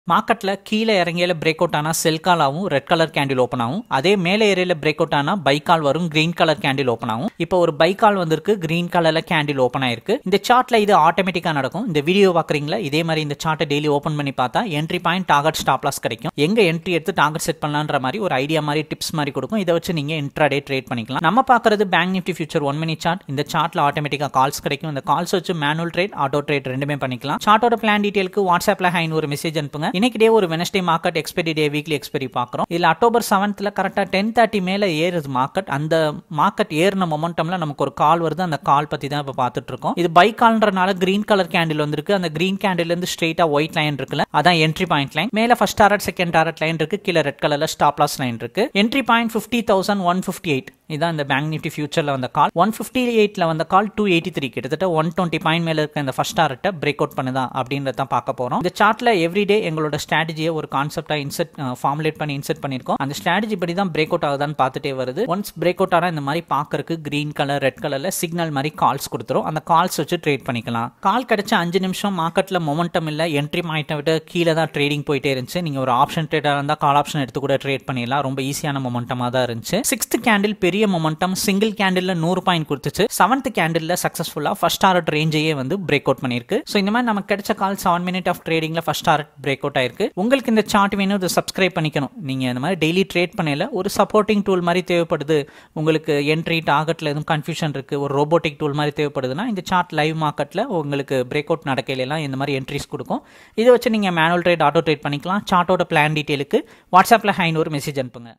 மார்க்கெட்டில் கீழே இறங்கியில் break out ஆனால் செல் கால் ஆகும் ரெட் கலர் கேண்டில் ஓப்பன் ஆகும் அதே மேலே ஏரியாவில் பிரேக் அவுட் ஆனால் பைக்கால் வரும் கிரீன் கலர் கேண்டில் ஓப்பன் ஆகும் இப்போ ஒரு பைக்கால் வந்திருக்கு கிரீன் கலரில் கேண்டில் ஓப்பன் ஆயிருக்கு இந்த சார்ட்ல இது ஆட்டோமேட்டிக்காக நடக்கும் இந்த வீடியோ பார்க்குறீங்களா இதே மாதிரி இந்த சார்ட்டை டெய்லி ஓப்பன் பண்ணி பார்த்தா entry point target stop loss கிடைக்கும் எங்க என்ட்ரி எடுத்து டார்கெட் செட் பண்ணலான்ற மாதிரி ஒரு ஐடியா மாதிரி டிப்ஸ் மாதிரி கொடுக்கும் இதை வச்சு நீங்க இன்ட்ராடே ட்ரேட் பண்ணிக்கலாம் நம்ம பார்க்கறது bank Nifty future one minute chart இந்த சார்ட்ல ஆட்டோமேட்டிக்காக கால்ஸ் கிடைக்கும் இந்த கால்ஸ் வச்சு மேனுவல் ட்ரேட் ஆட்டோ ட்ரேட் ரெண்டுமே பண்ணிக்கலாம் சார்ட்டோட பிளான் டீட்டெயிலுக்கு வாட்ஸ்அப்ல ஹைன் ஒரு மெசேஜ் அனுப்புங்க இன்னைக்கு டே ஒரு Wednesday market expiry day weekly expiry பார்க்குறோம் இதில் அக்டோபர் செவன்த்தில் கரெக்டாக டென் தேர்ட்டி மேலே ஏறுது மார்க்கெட் அந்த மார்க்கெட் ஏறின மொமெண்டம்ல நமக்கு ஒரு கால் வருது அந்த கால் பற்றி தான் இப்போ பார்த்துட்டு இருக்கோம் இது பை கால்ன்றனால கிரீன் கலர் கேண்டில் வந்திருக்கு அந்த கிரீன் கேண்டில் இருந்து ஸ்ட்ரெயிட்டாக ஒயிட் லைன் இருக்குல்ல அதான் என்ட்ரி பாயிண்ட் லைன் மேலே first target second target line இருக்கு கீழே ரெட் கலர்ல ஸ்டாப் லாஸ் லைன் இருக்கு entry point fifty thousand one fifty eight இதான் இந்த பேங்க் நிஃப்டி ஃபியூச்சரில் வந்த கால் ஒன் ஃபிஃப்டி எயிட்டில் வந்த கால் டூ எயிட்டி த்ரீ கிட்டத்தட்ட ஒன் டுவெண்ட்டி பாயிண்ட் மேலே இருக்க இந்த ஃபர்ஸ்ட் டாரட்டை பிரேக் அவுட் பண்ணுதா அப்படின்றத தான் பார்க்க போகிறோம் இந்த சார்ட்டில் எவ்ரிடே எங்களோட ஸ்ட்ராட்டஜியை ஒரு கான்செப்டாக இன்செர்ட் ஃபார்முலேட் பண்ணி இன்செர்ட் பண்ணியிருக்கோம் அந்த ஸ்ட்ராட்டஜி படி தான் பிரேக் அவுட் ஆகுதான்னு பார்த்துட்டே வருது ஒன்ஸ் பிரேக் அவுட் ஆனால் இந்த மாதிரி பார்க்கறதுக்கு கிரீன் கலர் ரெட் கலரில் சிக்னல் மாதிரி கால்ஸ் கொடுத்துரும் அந்த கால்ஸ் வச்சு ட்ரேட் பண்ணிக்கலாம் கால் கிடைச்ச அஞ்சு நிமிஷம் மார்க்கெட்டில் மொமெண்டம் இல்லை என்ட்ரி பாயிண்ட்டை விட்டு கீழே தான் ட்ரேடிங் போயிட்டே இருந்துச்சு நீங்கள் ஒரு ஆப்ஷன் ட்ரேடாக இருந்தால் கால் ஆப்ஷன் எடுத்து கூட ட்ரேட் பண்ணிடலாம் ரொம்ப ஈஸியான மொமெண்டமாக தான் இருந்துச்சு சிக்ஸ்த் கேண்டில் பெரிய மொமெண்டம் சிங்கிள் கேண்டில் நூறு பாயிண்ட் கொடுத்துச்சு செவன்த் கேண்டில் சக்ஸஸ்ஃபுல்லாக ஃபர்ஸ்ட் டாரட் ரேஞ்சையே வந்து பிரேக் அவுட் பண்ணியிருக்கு ஸோ இந்த மாதிரி நமக்கு கிடைச்ச கால் செவன் மினிட் ஆஃப் ட்ரேடிங்கில் ஃபர்ஸ்ட் டாரட் பிரேக் அவுட் ஆயிருக்கு உங்களுக்கு இந்த சார்ட் வேணும் இதை சப்ஸ்கிரைப் பண்ணிக்கணும் நீங்கள் இந்த மாதிரி டெய்லி ட்ரேட் பண்ணல ஒரு சப்போர்ட்டிங் டூல் மாதிரி தேவைப்படுது உங்களுக்கு என்ட்ரி டார்கெட்டில் எதுவும் கன்ஃபியூஷன் இருக்குது ஒரு ரோபோட்டிக் டூல் மாதிரி தேவைப்படுதுன்னா இந்த சார்ட் லைவ் மார்க்கெட்டில் உங்களுக்கு பிரேக் அவுட் நடக்கையிலாம் இந்த மாதிரி என்ட்ரிஸ் கொடுக்கும் இதை வச்சு நீங்கள் மேனுவல் ட்ரேட் ஆட்டோ ட்ரேட் பண்ணிக்கலாம் சார்ட்டோட பிளான் டீட்டெயிலுக்கு வாட்ஸ்அப்பில் ஹைன் ஒரு மெசேஜ் அனுப்புங்க